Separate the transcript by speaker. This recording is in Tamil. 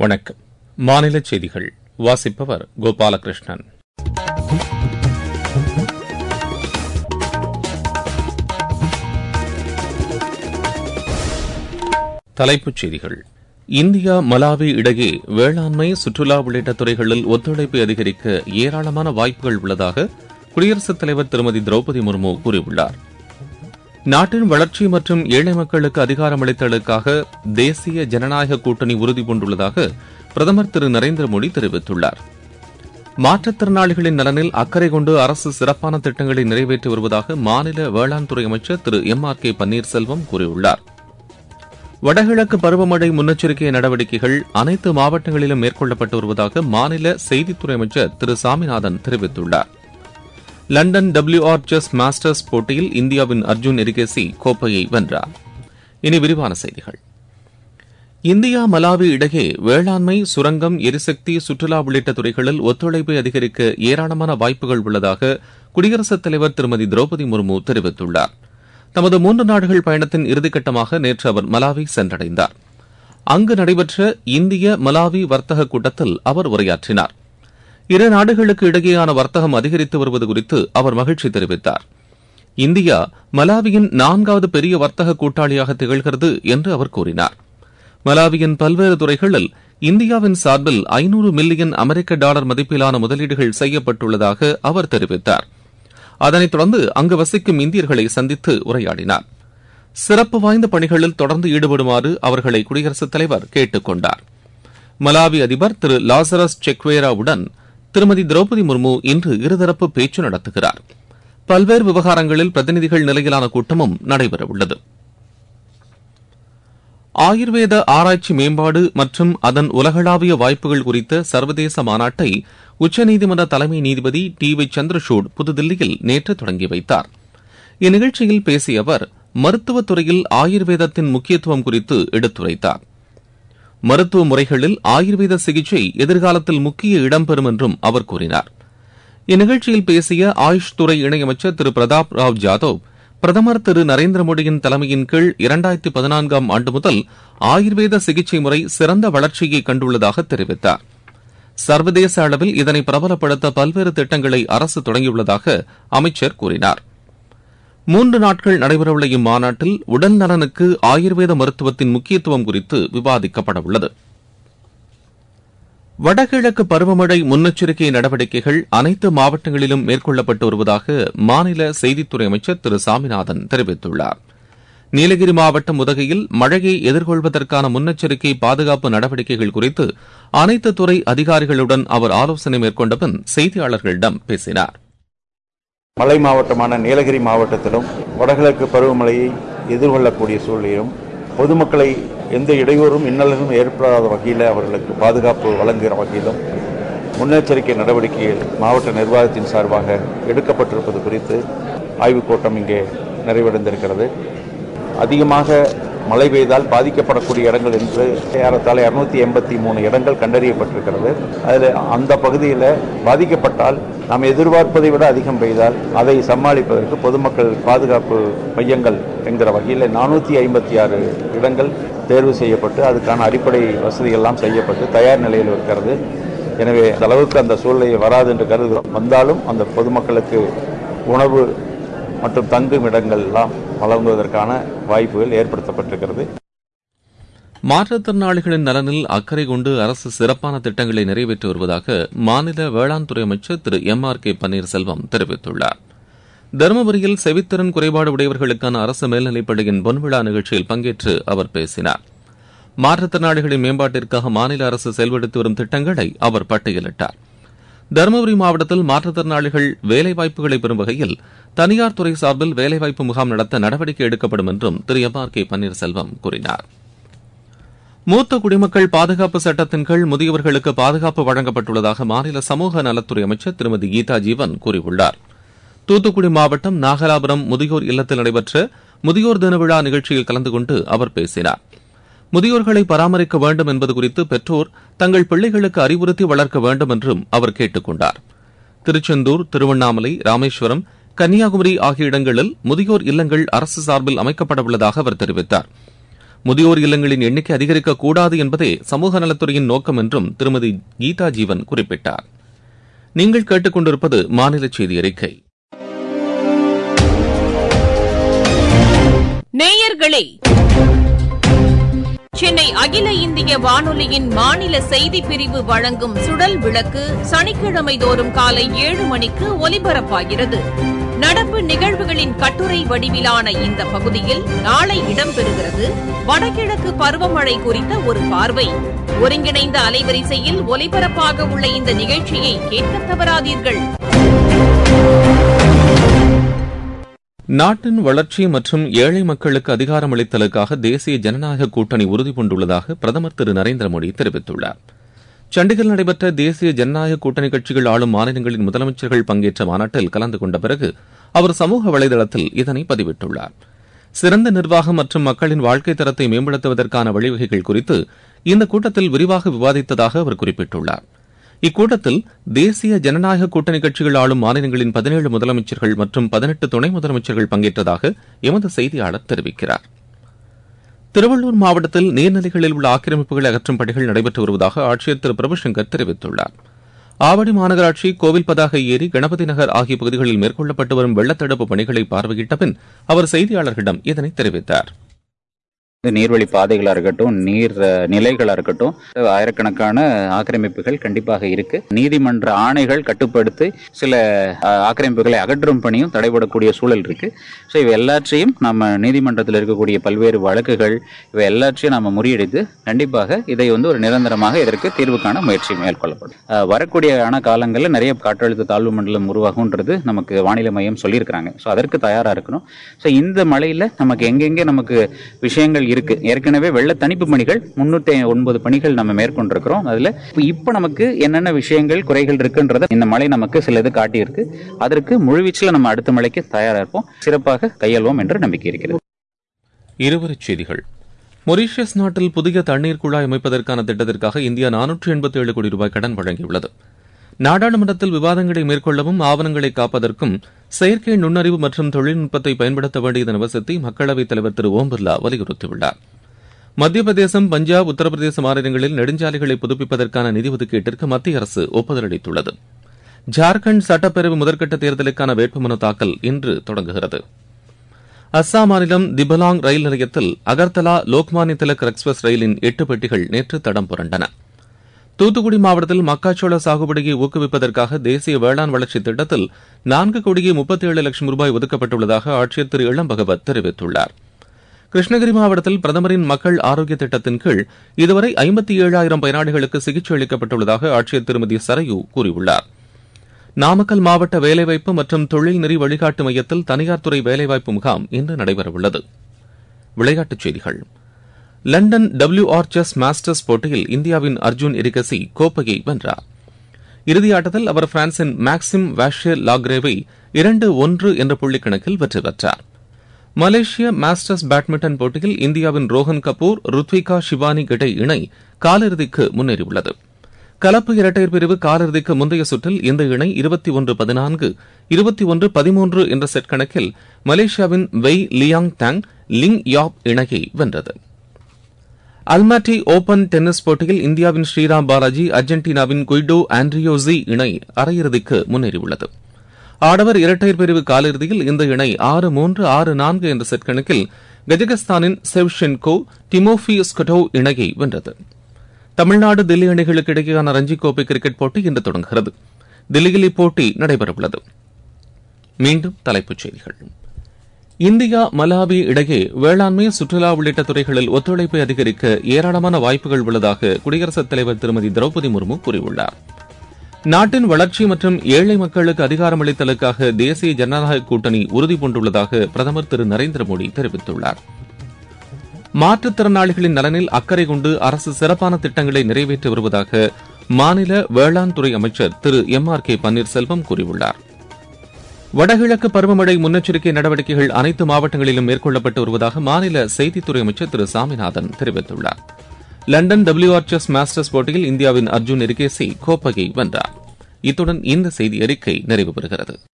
Speaker 1: வணக்கம் மாநில செய்திகள் வாசிப்பவர் கோபாலகிருஷ்ணன் தலைப்புச் செய்திகள் இந்தியா மலாவி இடையே வேளாண்மை சுற்றுலா உள்ளிட்ட துறைகளில் ஒத்துழைப்பை அதிகரிக்க ஏராளமான வாய்ப்புகள் உள்ளதாக குடியரசுத் தலைவர் திருமதி திரௌபதி முர்மு கூறியுள்ளார் நாட்டின் வளர்ச்சி மற்றும் ஏழை மக்களுக்கு அதிகாரமளித்தலுக்காக தேசிய ஜனநாயக கூட்டணி உறுதி பூண்டுள்ளதாக பிரதமர் திரு நரேந்திர மோடி தெரிவித்துள்ளார் மாற்றுத்திறனாளிகளின் நலனில் அக்கறை கொண்டு அரசு சிறப்பான திட்டங்களை நிறைவேற்றி வருவதாக மாநில வேளாண் துறை அமைச்சர் Thiru M R K Panneerselvam கூறியுள்ளார் வடகிழக்கு பருவமழை முன்னெச்சரிக்கை நடவடிக்கைகள் அனைத்து மாவட்டங்களிலும் மேற்கொள்ளப்பட்டு வருவதாக மாநில செய்தித்துறை அமைச்சர் திரு சாமிநாதன் தெரிவித்துள்ளார் London W R chess masters போட்டியில் இந்தியாவின் அர்ஜுன் எரிகேசி கோப்பையை வென்றார் இனி விரிவான செய்திகள் இந்தியா மலாவி இடையே வேளாண்மை சுரங்கம் எரிசக்தி சுற்றுலா உள்ளிட்ட துறைகளில் ஒத்துழைப்பை அதிகரிக்க ஏராளமான வாய்ப்புகள் உள்ளதாக குடியரசுத் தலைவர் திருமதி திரௌபதி முர்மு தெரிவித்துள்ளார் தமது மூன்று நாடுகள் பயணத்தின் இறுதிக்கட்டமாக நேற்று அவர் மலாவி சென்றடைந்தார் அங்கு நடைபெற்ற இந்திய மலாவி வர்த்தக கூட்டத்தில் அவர் உரையாற்றினார் இரு நாடுகளுக்கு இடையேயான வர்த்தகம் அதிகரித்து வருவது குறித்து அவர் மகிழ்ச்சி தெரிவித்தார் இந்தியா மலாவியின் நான்காவது பெரிய வர்த்தக கூட்டாளியாக திகழ்கிறது என்று அவர் கூறினார் மலாவியின் பல்வேறு துறைகளில் இந்தியாவின் சார்பில் ஐநூறு மில்லியன் அமெரிக்க டாலர் மதிப்பிலான முதலீடுகள் செய்யப்பட்டுள்ளதாக அவர் தெரிவித்தார் அதனைத் தொடர்ந்து அங்கு வசிக்கும் இந்தியர்களை சந்தித்து உரையாடினார் சிறப்பு வாய்ந்த பணிகளில் தொடர்ந்து ஈடுபடுமாறு அவர்களை குடியரசுத் தலைவர் கேட்டுக் கொண்டார் மலாவி அதிபர் திரு லாசரஸ் செக்வேராவுடன் திருமதி திரௌபதி முர்மு இன்று இருதரப்பு பேச்சு நடத்துகிறார் பல்வேறு விவகாரங்களில் பிரதிநிதிகள் நிலையிலான கூட்டமும் நடைபெறவுள்ளது ஆயுர்வேத ஆராய்ச்சி மேம்பாடு மற்றும் அதன் உலகளாவிய வாய்ப்புகள் குறித்த சர்வதேச மாநாட்டை உச்சநீதிமன்ற தலைமை நீதிபதி டி வை சந்திரசூட் புதுதில்லியில் நேற்று தொடங்கி வைத்தார் இந்நிகழ்ச்சியில் பேசிய அவர் மருத்துவத் துறையில் ஆயுர்வேதத்தின் முக்கியத்துவம் குறித்து எடுத்துரைத்தார் மருத்துவ முறைகளில் ஆயுர்வேத சிகிச்சை எதிர்காலத்தில் முக்கிய இடம்பெறும் என்றும் அவர் கூறினார் இந்நிகழ்ச்சியில் பேசிய ஆயுஷ் துறை இணையமைச்சர் திரு பிரதாப் ராவ் ஜாதவ் பிரதமர் திரு நரேந்திர மோடியின் தலைமையின் கீழ் இரண்டாயிரத்தி பதினான்காம் ஆண்டு முதல் ஆயுர்வேத சிகிச்சை முறை சிறந்த வளர்ச்சியை கண்டுள்ளதாக தெரிவித்தார் சர்வதேச அளவில் இதனை பிரபலப்படுத்த பல்வேறு திட்டங்களை அரசு தொடங்கியுள்ளதாக அமைச்சர் கூறினார் மூன்று நாட்கள் நடைபெறவுள்ள இம்மாநாட்டில் உடல் நலனுக்கு ஆயுர்வேத மருத்துவத்தின் முக்கியத்துவம் குறித்து விவாதிக்கப்பட உள்ளது வடகிழக்கு பருவமழை முன்னெச்சரிக்கை நடவடிக்கைகள் அனைத்து மாவட்டங்களிலும் மேற்கொள்ளப்பட்டு வருவதாக மாநில செய்தித்துறை அமைச்சர் திரு சாமிநாதன் தெரிவித்துள்ளார் நீலகிரி மாவட்டம் உதகையில் மழையை எதிர்கொள்வதற்கான முன்னெச்சரிக்கை பாதுகாப்பு நடவடிக்கைகள் குறித்து அனைத்து துறை அதிகாரிகளுடன் அவர் ஆலோசனை மேற்கொண்ட பின் செய்தியாளர்களிடம் பேசினார்
Speaker 2: மலை மாவட்டமான நீலகிரி மாவட்டத்திலும் வடகிழக்கு பருவமழையை எதிர்கொள்ளக்கூடிய சூழ்நிலையும் பொதுமக்களை எந்த இடையூறும் இன்னலும் ஏற்படாத வகையில் அவர்களுக்கு பாதுகாப்பு வழங்குகிற வகையிலும் முன்னெச்சரிக்கை நடவடிக்கைகள் மாவட்ட நிர்வாகத்தின் சார்பாக எடுக்கப்பட்டிருப்பது குறித்து ஆய்வுக் கூட்டம் இங்கே நிறைவடைந்திருக்கிறது அதிகமாக மழை பெய்தால் பாதிக்கப்படக்கூடிய இடங்கள் என்று ஏறத்தாழ இரநூத்தி எண்பத்தி மூணு இடங்கள் கண்டறியப்பட்டிருக்கிறது அதில் அந்த பகுதியில் பாதிக்கப்பட்டால் நாம் எதிர்பார்ப்பதை விட அதிகம் பெய்தால் அதை சமாளிப்பதற்கு பொதுமக்கள் பாதுகாப்பு மையங்கள் என்கிற வகையில் நானூற்றி ஐம்பத்தி ஆறு இடங்கள் தேர்வு செய்யப்பட்டு அதுக்கான அடிப்படை வசதிகள்லாம் செய்யப்பட்டு தயார் நிலையில் இருக்கிறது எனவே அந்த அளவுக்கு அந்த சூழ்நிலை வராது என்று கருதுகிறோம் வந்தாலும் அந்த பொதுமக்களுக்கு உணவு மற்றும் தங்கும் இடங்கள் எல்லாம் வழங்குவதற்கான வாய்ப்புகள் ஏற்படுத்தப்பட்டிருக்கிறது
Speaker 1: மாற்றுத்திறனாளிகளின் நலனில் அக்கறை கொண்டு அரசு சிறப்பான திட்டங்களை நிறைவேற்றி வருவதாக மாநில வேளாண் துறை அமைச்சர் Thiru M R K Panneerselvam தெரிவித்துள்ளார் தருமபுரியில் செவித்திறன் குறைபாடு உடையவர்களுக்கான அரசு மேல்நிலைப்பள்ளியின் பொன்விழா நிகழ்ச்சியில் பங்கேற்று அவர் பேசினார் மாற்றுத்திறனாளிகளின் மேம்பாட்டிற்காக மாநில அரசு செயல்படுத்தி வரும் திட்டங்களை அவர் பட்டியலிட்டார் தருமபுரி மாவட்டத்தில் மாற்றுத்திறனாளிகள் வேலைவாய்ப்புகளை பெறும் வகையில் தனியார் துறை சார்பில் வேலைவாய்ப்பு முகாம் நடத்த நடவடிக்கை எடுக்கப்படும் என்றும் Thiru M R K Panneerselvam கூறினார் மூத்த குடிமக்கள் பாதுகாப்பு சட்டத்தின் கீழ் முதியவர்களுக்கு பாதுகாப்பு வழங்கப்பட்டுள்ளதாக மாநில சமூக நலத்துறை அமைச்சர் திருமதி கீதா ஜீவன் கூறியுள்ளார் தூத்துக்குடி மாவட்டம் நாகலாபுரம் முதியோர் இல்லத்தில் நடைபெற்ற முதியோர் தின விழா நிகழ்ச்சியில் கலந்து கொண்டு அவர் பேசினார் முதியோர்களை பராமரிக்க வேண்டும் என்பது குறித்து பெற்றோர் தங்கள் பிள்ளைகளுக்கு அறிவுறுத்தி வளர்க்க வேண்டும் என்றும் அவர் கேட்டுக் கொண்டார் திருச்செந்தூர் திருவண்ணாமலை ராமேஸ்வரம் கன்னியாகுமரி ஆகிய இடங்களில் முதியோர் இல்லங்கள் அரசு சார்பில் அமைக்கப்பட உள்ளதாக அவர் தெரிவித்தார் முதியோர் இல்லங்களின் எண்ணிக்கை அதிகரிக்கக்கூடாது என்பதே சமூக நலத்துறையின் நோக்கம் என்றும் திருமதி கீதா ஜீவன் குறிப்பிட்டார் நீங்கள் கேட்டுக்கொண்டிருப்பது மாநில செய்தி அறிக்கை
Speaker 3: நேயர்களே சென்னை அகில இந்திய வானொலியின் மாநில செய்திப் பிரிவு வழங்கும் சுடல் விளக்கு சனிக்கிழமை தோறும் காலை ஏழு மணிக்கு ஒலிபரப்பாகிறது நடப்பு நிகழ்வுகளின் கட்டுரை வடிவிலான இந்த பகுதியில் நாளை இடம்பெறுகிறது வடகிழக்கு பருவமழை குறித்த ஒரு பார்வை ஒருங்கிணைந்த அலைவரிசையில் ஒலிபரப்பாக உள்ள இந்த நிகழ்ச்சியை கேட்க தவறாதீர்கள்
Speaker 1: நாட்டின் வளர்ச்சி மற்றும் ஏழை மக்களுக்கு அதிகாரமளித்தலுக்காக தேசிய ஜனநாயக கூட்டணி உறுதிபூண்டுள்ளதாக பிரதமர் திரு நரேந்திர மோடி தெரிவித்துள்ளார் சண்டிகரில் நடைபெற்ற தேசிய ஜனநாயக கூட்டணி கட்சிகள் ஆளும் மாநிலங்களின் முதலமைச்சர்கள் பங்கேற்ற மாநாட்டில் கலந்து கொண்ட பிறகு அவர் சமூக வலைதளத்தில் இதனை பதிவிட்டுள்ளார் சிறந்த நிர்வாகம் மற்றும் மக்களின் வாழ்க்கை தரத்தை மேம்படுத்துவதற்கான வழிவகைகள் குறித்து இந்த கூட்டத்தில் விரிவாக விவாதித்ததாக அவர் குறிப்பிட்டுள்ளார் இக்கூட்டத்தில் தேசிய ஜனநாயக கூட்டணி கட்சிகள் ஆளும் மாநிலங்களின் பதினேழு முதலமைச்சர்கள் மற்றும் பதினெட்டு துணை முதலமைச்சர்கள் பங்கேற்றதாக எமது செய்தியாளர் தெரிவிக்கிறார் திருவள்ளூர் மாவட்டத்தில் நீர்நிலைகளில் உள்ள ஆக்கிரமிப்புகளை அகற்றும் பணிகள் நடைபெற்று வருவதாக ஆட்சியர் திரு பிரபுசங்கர் தெரிவித்துள்ளார் ஆவடி மாநகராட்சி கோவில் பதாகை ஏரி கணபதி நகர் ஆகிய பகுதிகளில் மேற்கொள்ளப்பட்டு வரும் வெள்ளத்தடுப்பு பணிகளை பார்வையிட்ட பின் அவர் செய்தியாளர்களிடம் இதனை தெரிவித்தார்
Speaker 4: நீர்வழி பாதைகளா இருக்கட்டும் நீர் அஹ், நிலைகளா இருக்கட்டும் ஆயிரக்கணக்கான ஆக்கிரமிப்புகள் கண்டிப்பாக இருக்கு நீதிமன்ற ஆணைகள் கட்டுப்படுத்தி சில அஹ், ஆக்கிரமிப்புகளை அகற்றும் பணியும் தடைபடக்கூடிய சூழல் இருக்கு ஸோ இவை எல்லாற்றையும் நம்ம நீதிமன்றத்தில் இருக்கக்கூடிய பல்வேறு வழக்குகள் இவை எல்லாற்றையும் நம்ம முறியடித்து கண்டிப்பாக இதை வந்து ஒரு நிரந்தரமாக இதற்கு தீர்வு காண முயற்சி மேற்கொள்ளப்படும் அஹ், வரக்கூடிய ஆன காலங்களில் நிறைய காற்றழுத்த தாழ்வு மண்டலம் உருவாகும்ன்றது நமக்கு வானிலை மையம் சொல்லியிருக்கிறாங்க ஸோ அதற்கு தயாரா இருக்கணும் ஸோ இந்த மழையில நமக்கு எங்கெங்கே நமக்கு விஷயங்கள் இருக்கு ஏற்கனவே வெள்ள தணிப்பு பணிகள் முன்னூத்தி ஒன்பது பணிகள் நம்ம மேற்கொண்டிருக்கிறோம் அதுல இப்ப இப்ப நமக்கு என்னென்ன விஷயங்கள் குறைகள் இருக்குன்றத இந்த மழை நமக்கு சிலது காட்டியிருக்கு அதற்கு முழுவீச்சில் நம்ம அடுத்த மழைக்கு தயாரா இருப்போம் சிறப்பாக கையாள்வோம் என்று நம்பிக்கை இருக்கிறது
Speaker 1: இருவரிச் செய்திகள் மொரீஷியஸ் நாட்டில் புதிய தண்ணீர் குழாய் அமைப்பதற்கான திட்டத்திற்காக இந்தியா நானூற்று எண்பத்தி ஏழு கோடி ரூபாய் கடன் வழங்கியுள்ளது நாடாளுமன்றத்தில் விவாதங்களை மேற்கொள்ளவும் ஆவணங்களை காப்பதற்கும் செயற்கை நுண்ணறிவு மற்றும் தொழில்நுட்பத்தை பயன்படுத்த வேண்டியதன் அவசியத்தை மக்களவைத் தலைவர் திரு ஓம் பிர்லா வலியுறுத்தியுள்ளார் மத்திய பிரதேசம் பஞ்சாப் உத்தரப்பிரதேச மாநிலங்களில் நெடுஞ்சாலைகளை புதுப்பிப்பதற்கான நிதி ஒதுக்கீட்டிற்கு மத்திய அரசு ஒப்புதல் அளித்துள்ளது ஜார்க்கண்ட் சட்டப்பேரவை முதற்கட்ட தேர்தலுக்கான வேட்புமனு தாக்கல் இன்று தொடங்குகிறது அஸ்ஸாம் மாநிலம் திபலாங் ரயில் நிலையத்தில் அகர்தலா லோக்மானிய திலக் எக்ஸ்பிரஸ் ரயிலின் எட்டு பெட்டிகள் நேற்று தடம் புரண்டன தூத்துக்குடி மாவட்டத்தில் மக்காச்சோள சாகுபடியை ஊக்குவிப்பதற்காக தேசிய வேளாண் வளர்ச்சி திட்டத்தில் நான்கு கோடியே முப்பத்தி ஏழு லட்சம் ரூபாய் ஒதுக்கப்பட்டுள்ளதாக ஆட்சியர் திரு இளம் பகவத் தெரிவித்துள்ளார் கிருஷ்ணகிரி மாவட்டத்தில் பிரதமரின் மக்கள் ஆரோக்கிய திட்டத்தின் கீழ் இதுவரை ஐம்பத்தி ஏழாயிரம் பயனாளிகளுக்கு சிகிச்சை அளிக்கப்பட்டுள்ளதாக ஆட்சியர் திருமதி சரையு கூறியுள்ளார் நாமக்கல் மாவட்ட வேலைவாய்ப்பு மற்றும் தொழில் நெறி வழிகாட்டு மையத்தில் தனியார் துறை வேலைவாய்ப்பு முகாம் இன்று நடைபெறவுள்ளது விளையாட்டுச் செய்திகள் London W R chess masters போட்டியில் இந்தியாவின் அர்ஜுன் எரிகசி கோப்பையை வென்றார் இறுதியாட்டத்தில் அவர் பிரான்சின் மேக்சிம் வாஷியர் லாக்ரேவை இரண்டு ஒன்று என்ற புள்ளிக் கணக்கில் வெற்றி பெற்றார் மலேசிய மாஸ்டர்ஸ் பேட்மிண்டன் போட்டியில் இந்தியாவின் ரோஹன் கபூர் ருத்விகா ஷிவானி கிடை இணை காலிறுதிக்கு முன்னேறியுள்ளது கலப்பு இரட்டையர் பிரிவு காலிறுதிக்கு முந்தைய சுற்றில் இந்த இணை இருபத்தி ஒன்று பதினான்கு இருபத்தி ஒன்று பதிமூன்று என்ற செட் கணக்கில் மலேசியாவின் வெய் லியாங் தாங் லிங் யாப் இணையை வென்றது அல்மாட்டி ஓபன் டென்னிஸ் போட்டியில் இந்தியாவின் ஸ்ரீராம் பாலாஜி அர்ஜென்டினாவின் குய்டோ ஆண்ட்ரியோசி இணை அரையிறுதிக்கு முன்னேறியுள்ளது ஆடவர் இரட்டையர் பிரிவு காலிறுதியில் இந்த இணை ஆறு மூன்று ஆறு நான்கு என்ற செட் கணக்கில் கஜகஸ்தானின் செவ்ஷென்கோ டிமோஃபி ஸ்கொட்டோ இணையை வென்றது தமிழ்நாடு தில்லி அணிகளுக்கு இடையேயான ரஞ்சி கோப்பை கிரிக்கெட் போட்டி இன்று தொடங்குகிறது தில்லியில் இப்போட்டி நடைபெறவுள்ளது மீண்டும் தலைப்புச் செய்திகள் இந்தியா மலாவி இடையே வேளாண்மை சுற்றுலா உள்ளிட்ட துறைகளில் ஒத்துழைப்பை அதிகரிக்க ஏராளமான வாய்ப்புகள் உள்ளதாக குடியரசுத் தலைவர் திருமதி திரௌபதி முர்மு கூறியுள்ளார் நாட்டின் வளர்ச்சி மற்றும் ஏழை மக்களுக்கு அதிகாரமளித்தலுக்காக தேசிய ஜனநாயக கூட்டணி உறுதி பூண்டுள்ளதாக பிரதமர் திரு நரேந்திர மோடி தெரிவித்துள்ளார் மாற்றுத்திறனாளிகளின் நலனில் அக்கறை கொண்டு அரசு சிறப்பான திட்டங்களை நிறைவேற்றி வருவதாக மாநில வேளாண் துறை அமைச்சர் Thiru M R K Panneerselvam கூறியுள்ளார் வடகிழக்கு பருவமழை முன்னெச்சரிக்கை நடவடிக்கைகள் அனைத்து மாவட்டங்களிலும் மேற்கொள்ளப்பட்டு வருவதாக மாநில செய்தித்துறை அமைச்சர் திரு சாமிநாதன் தெரிவித்துள்ளார் லண்டன் டபிள்யூஆர் செஸ் மாஸ்டர்ஸ் போட்டியில் இந்தியாவின் அர்ஜுன் எரிகேசி கோப்பையை வென்றார் இத்துடன் இந்த செய்தி அறிக்கை நிறைவு பெறுகிறது